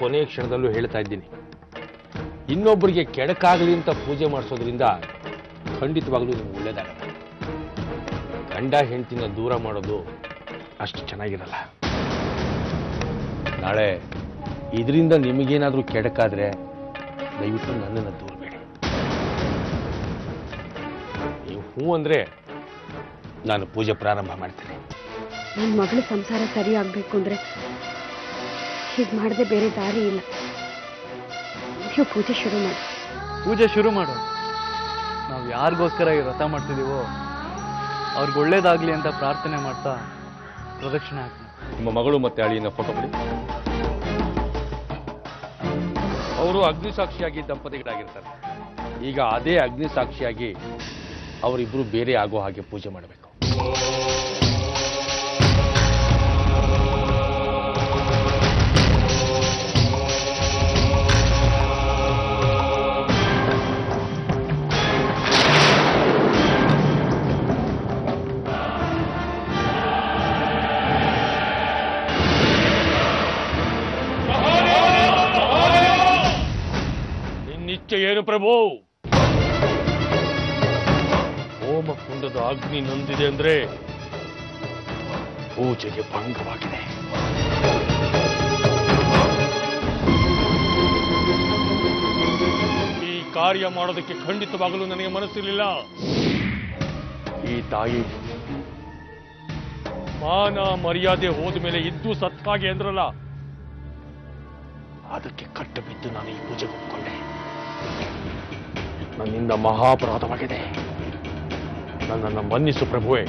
ಕೊನೆ ಕ್ಷಣದಲ್ಲೂ ಹೇಳ್ತಾ ಇದ್ದೀನಿ ಇನ್ನೊಬ್ಬರಿಗೆ ಕೆಡಕಾಗಲಿ ಅಂತ ಪೂಜೆ ಮಾಡಿಸೋದ್ರಿಂದ ಖಂಡಿತವಾಗ್ಲೂ ನಿಮ್ಗೆ ಒಳ್ಳೇದಾಗಲ್ಲ ಗಂಡ ಹೆಂಡತಿನ ದೂರ ಮಾಡೋದು ಅಷ್ಟು ಚೆನ್ನಾಗಿರಲ್ಲ ನಾಳೆ ಇದರಿಂದ ನಿಮಗೇನಾದರೂ ಕೆಡಕಾದ್ರೆ ದಯವಿಟ್ಟು ನನ್ನನ್ನು ದೂರಬೇಡಿ ನೀವು ಹ್ಞೂ ಅಂದರೆ ನಾನು ಪೂಜೆ ಪ್ರಾರಂಭ ಮಾಡ್ತೇನೆ ನನ್ನ ಮಗಳ ಸಂಸಾರ ಸರಿ ಆಗ್ಬೇಕು ಅಂದ್ರೆ ಹೀಗೆ ಮಾಡದೆ ಬೇರೆ ದಾರಿ ಇಲ್ಲ ನೀವು ಪೂಜೆ ಶುರು ಮಾಡಿ ಪೂಜೆ ಶುರು ಮಾಡು ನಾವು ಯಾರಿಗೋಸ್ಕರ ಈ ವ್ರತ ಮಾಡ್ತಿದ್ದೀವೋ ಅವ್ರಿಗೆ ಒಳ್ಳೇದಾಗ್ಲಿ ಅಂತ ಪ್ರಾರ್ಥನೆ ಮಾಡ್ತಾ ಪ್ರದಕ್ಷಿಣೆ ಹಾಕ್ತೀವಿ ನಿಮ್ಮ ಮಗಳು ಮತ್ತೆ ಅಳಿಯನ ಫೋಟೋ ಕೊಡಿ ಅವರು ಅಗ್ನಿಸಾಕ್ಷಿಯಾಗಿ ದಂಪತಿಗಳಾಗಿರ್ತಾರೆ ಈಗ ಅದೇ ಅಗ್ನಿಸಾಕ್ಷಿಯಾಗಿ ಅವರಿಬ್ರು ಬೇರೆ ಆಗೋ ಹಾಗೆ ಪೂಜೆ ಮಾಡಬೇಕು ನಿನ್ನಿಚ್ಛೆ ಏನು ಪ್ರಭು ಹೋಮ ಕುಂಡದ ಅಗ್ನಿ ನೊಂದಿದೆ ಅಂದ್ರೆ ಪೂಜೆಗೆ ಭಂಗವಾಗಿದೆ ಈ ಕಾರ್ಯ ಮಾಡೋದಕ್ಕೆ ಖಂಡಿತವಾಗಲು ನನಗೆ ಮನಸ್ಸಿರಲಿಲ್ಲ ಈ ತಾಯಿ ಮಾನ ಮರ್ಯಾದೆ ಹೋದ ಮೇಲೆ ಇದ್ದು ಸತ್ತಾಗೆ ಅಂದ್ರಲ್ಲ ಅದಕ್ಕೆ ಕಟ್ಟು ಬಿದ್ದು ನಾನು ಈ ಪೂಜೆಗೆ ಒಪ್ಕೊಂಡೆ ನನ್ನಿಂದ ಮಹಾಪರಾಧವಾಗಿದೆ ನನ್ನನ್ನು ಮನ್ನಿಸು ಪ್ರಭುವೆ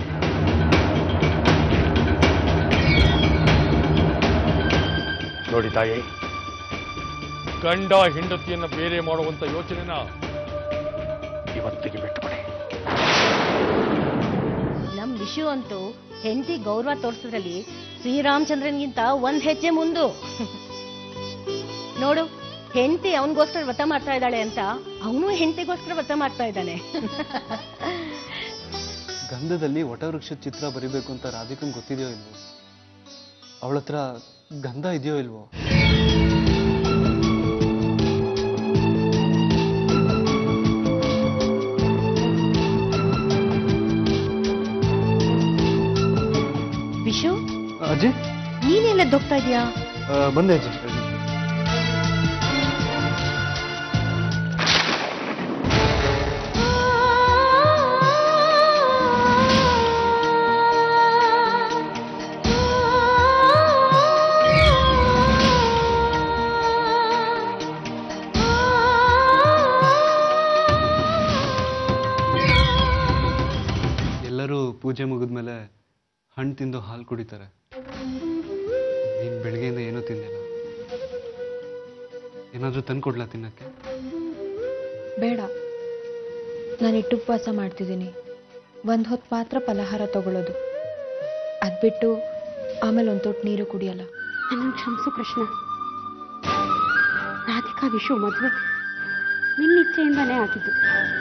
ನೋಡಿ ತಾಯಿ ಗಂಡ ಹೆಂಡತಿಯನ್ನ ಬೇರೆ ಮಾಡುವಂತ ಯೋಚನೆನ ಇವತ್ತಿಗೆ ಬಿಟ್ಟುಬಿಡಿ ನಮ್ ವಿಷು ಅಂತೂ ಹೆಂಡತಿ ಗೌರವ ತೋರಿಸೋದ್ರಲ್ಲಿ ಶ್ರೀರಾಮಚಂದ್ರನ್ಗಿಂತ ಒಂದ್ ಹೆಜ್ಜೆ ಮುಂದು ನೋಡು ಹೆಂಡತಿ ಅವನಿಗೋಸ್ಕರ ವ್ರತ ಮಾಡ್ತಾ ಇದ್ದಾಳೆ ಅಂತ ಅವನು ಹೆಂಡತಿಗೋಸ್ಕರ ವ್ರತ ಮಾಡ್ತಾ ಇದ್ದಾನೆ ಗಂಧದಲ್ಲಿ ವಟವೃಕ್ಷದ ಚಿತ್ರ ಬರಿಬೇಕು ಅಂತ ರಾಧಿಕಂಗ್ ಗೊತ್ತಿದೆಯೋ ಇಲ್ವೋ ಅವಳ ಹತ್ರ ಗಂಧ ಇದೆಯೋ ಇಲ್ವೋ ವಿಶು ಅಜಯ್ ನೀನೆಲ್ಲ ಹೋಗ್ತಾ ಇದೀಯಾ ಆ, ಬಂದೆ ಅಜಯ್ ಎಲ್ಲರೂ ಪೂಜೆ ಮುಗಿದ್ಮೇಲೆ ಹಣ್ಣು ತಿಂದು ಹಾಲು ಕುಡಿತಾರೆ ನೀನು ಬೆಳಗ್ಗೆಯಿಂದ ಏನೂ ತಿಂದಿಲ್ಲ ಏನಾದರೂ ತಂದು ಕೊಡ್ಲಾ ತಿನ್ನಕ್ಕೆ ಬೇಡ ನಾನು ಇಟ್ಟು ಉಪವಾಸ ಮಾಡ್ತಿದ್ದೀನಿ ಒಂದು ಹೊತ್ತು ಮಾತ್ರ ಫಲಹಾರ ತಗೊಳ್ಳೋದು ಅದು ಬಿಟ್ಟು ಆಮೇಲೆ ಒಂದು ತೊಟ್ಟು ನೀರು ಕುಡಿಯಲ್ಲ ನನ್ನನ್ನು ಕ್ಷಮಿಸು ಕೃಷ್ಣ ರಾಧಿಕಾ ವಿಷು ಮದುವೆ ನಿನ್ನಿಚ್ಛೆಯಿಂದನೇ ಆಗಿದ್ದು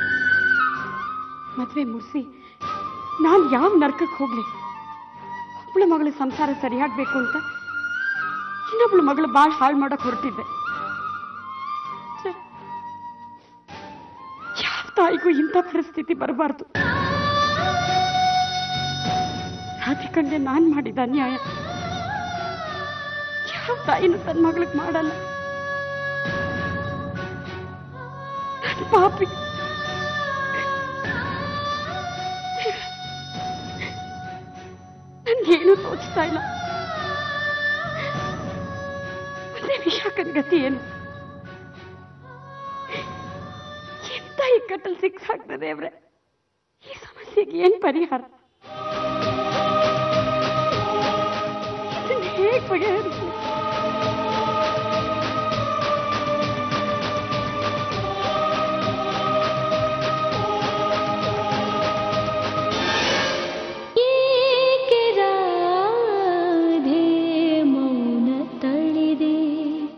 ಮದುವೆ ಮುಗಿಸಿ ನಾನು ಯಾವ ನರ್ಕಕ್ಕೆ ಹೋಗ್ಲಿ ಒಬ್ಬಳ ಮಗಳ ಸಂಸಾರ ಸರಿಯಾಗಬೇಕು ಅಂತ ಇನ್ನೊಬ್ಳ ಮಗಳು ಭಾಳ ಹಾಳು ಮಾಡಕ್ ಹೊರಟಿದ್ದೆ ಛೆ, ಯಾವ ತಾಯಿಗೂ ಇಂಥ ಪರಿಸ್ಥಿತಿ ಬರಬಾರ್ದು ರಾಧಿಕಂಗೆ ನಾನು ಮಾಡಿದ ಅನ್ಯಾಯ ಯಾವ ತಾಯಿನೂ ತನ್ನ ಮಗಳಿಗೆ ಮಾಡಲ್ಲ ನಾನು ಪಾಪಿ ನನ್ಗೇನು ತೋಚ್ತಾ ಇಲ್ಲ ಮತ್ತೆ ವಿಶಾಖನ್ ಗತಿ ಏನು ಎಂತ ಇಕ್ಕಟ್ಟಲ್ಲಿ ಸಿಕ್ಸ್ ಆಗ್ತದೆ ಅವ್ರೆ ಈ ಸಮಸ್ಯೆಗೆ ಏನ್ ಪರಿಹಾರ ಇದನ್ನ ಹೇಗ್ ಬಗೆಹರಿಸ